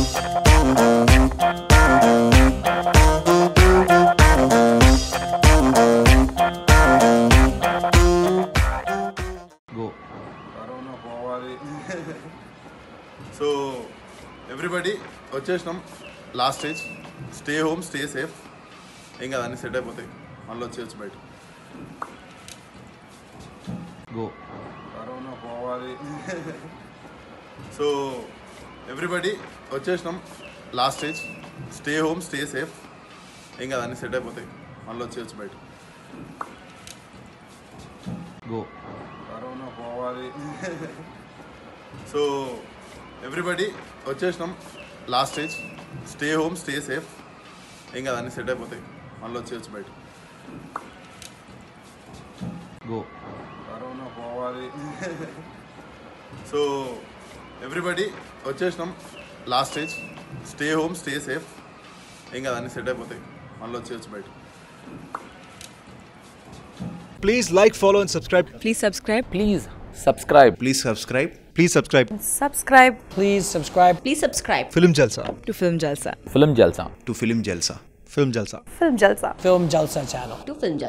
Go corona పోవాలి so everybody వచ్చేసినాం last stage stay home stay safe ఏం కదా అన్ని సెట్ అయిపోతాయి మళ్ళీ వచ్చేయచ్చు బయట గో కరోనా పోవాలి సో ఎవ్రీబడి వచ్చేసినాం last stage stay home stay safe ఏం కదా అన్ని సెట్ అయిపోతాయి మళ్ళీ వచ్చేయచ్చు బయట గో కరోనా పోవాలి సో ఎవ్రీబడి వచ్చేసినాం last stage stay home stay safe ఏం కదా అన్ని సెట్ అయిపోతాయి మళ్ళీ వచ్చేయచ్చు బయట గో కరోనా పోవాలి సో ఎవ్రీబడి వచ్చేసినాం last stage stay home stay safe ఏం కదా అన్ని సెట్ అయిపోతాయి మళ్ళీ వచ్చేయచ్చు బయట Please like, follow, and subscribe. Please subscribe. Please subscribe. Please subscribe. Please subscribe. Subscribe Please subscribe Please subscribe Film Jalsa. to Film Jalsa. Film Jalsa. To Film Jalsa. Film Jalsa. Film Jalsa. Film Jalsa channel. To Film Jalsa.